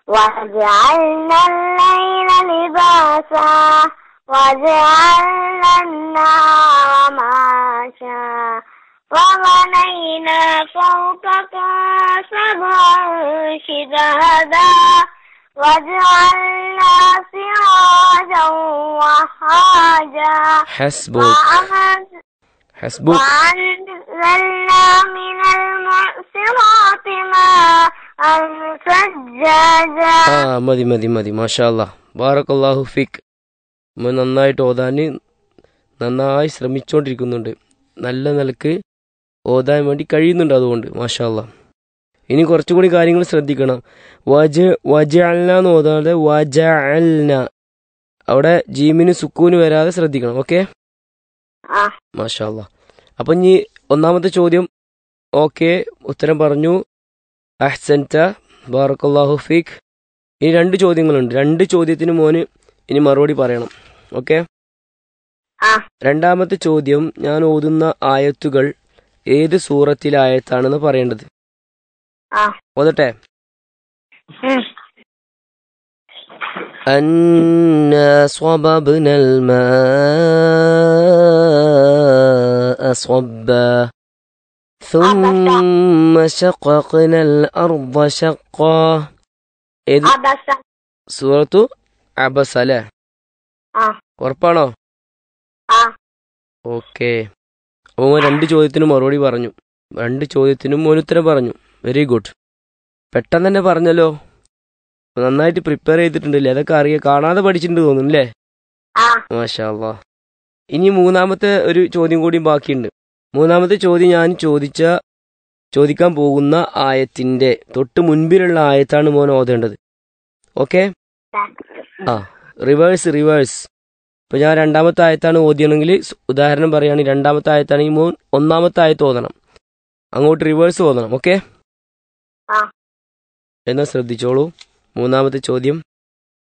وجعلنا الليل لباسا وجعلنا النهار معاشا وبنينا فوقكم سبعا شدادا وجعلنا سراجا وحاجا ഹസ്ബുക് وأنزلنا ഹസ്ബുക് وأنزلنا من المعصرات ماء ثجاجا ആ മതി മതി മതി മാഷാല്ല ബാറക്കല്ലാഹു ഫിക് നമ്മൾ നന്നായിട്ട് ഓതാൻ നന്നായി ശ്രമിച്ചുകൊണ്ടിരിക്കുന്നുണ്ട് നല്ല നിലക്ക് ഓതാൻ വേണ്ടി കഴിയുന്നുണ്ട് അതുകൊണ്ട് മാഷാല്ല ഇനി കുറച്ചും കൂടി കാര്യങ്ങൾ ശ്രദ്ധിക്കണം വജ വജഅൽന എന്ന് ഓതാതെ വജഅൽന അവിടെ ജീമിന് സുക്കൂന് വരാതെ ശ്രദ്ധിക്കണം ഓക്കെ ആ മാഷാല്ല അപ്പം ഇനി ഒന്നാമത്തെ ചോദ്യം ഓക്കെ ഉത്തരം പറഞ്ഞു അഹ്സൻത ബാറക്കല്ലാഹു ഫീഖ് ഇനി രണ്ട് ചോദ്യങ്ങളുണ്ട് രണ്ട് ചോദ്യത്തിന് മോന് ഇനി മറുപടി പറയണം ഓക്കെ ആ രണ്ടാമത്തെ ചോദ്യം ഞാൻ ഓതുന്ന ആയത്തുകൾ ഏത് സൂറത്തിലെ ആയത്താണെന്ന് പറയേണ്ടത് ആ ഓതട്ടെ ഉം. أنا صببنا الماء صبا ثم شققنا الأرض شقا إذ അബസ سورة عبس അല്ലേ ആ ഉറപ്പാണോ ആ ഓക്കെ അപ്പോൾ മോൻ രണ്ട് ചോദ്യത്തിനും മറുപടി പറഞ്ഞു രണ്ട് ചോദ്യത്തിനും മോൻ ഉത്തരം പറഞ്ഞു വെരി ഗുഡ് പെട്ടെന്ന് തന്നെ പറഞ്ഞല്ലോ നന്നായിട്ട് പ്രിപ്പയർ ചെയ്തിട്ടുണ്ടല്ലേ അതൊക്കെ അറിയാം കാണാതെ പഠിച്ചിട്ടുണ്ട് തോന്നുന്നു അല്ലേ ആ മാഷാ അല്ലാ ഇനി മൂന്നാമത്തെ ഒരു ചോദ്യം കൂടി ബാക്കിയുണ്ട് മൂന്നാമത്തെ ചോദ്യം ഞാൻ ചോദിച്ച ചോദിക്കാൻ പോകുന്ന ആയത്തിന്റെ തൊട്ട് മുൻപിലുള്ള ആയത്താണ് മോൻ ഓതേണ്ടത് ഓക്കെ ആ റിവേഴ്സ് റിവേഴ്സ് ഇപ്പൊ ഞാൻ രണ്ടാമത്തെ ആയത്താണ് ഓതിയണമെങ്കിൽ സ് ഉദാഹരണം പറയുകയാണെങ്കിൽ രണ്ടാമത്തെ ആയത്താണെങ്കിൽ മോൻ ഒന്നാമത്തെ ആയത്ത് ഓതണം അങ്ങോട്ട് റിവേഴ്സ് ഓതണം ഓക്കെ ആ എന്നാ ശ്രദ്ധിച്ചോളൂ മൂന്നാമത്തെ ചോദ്യം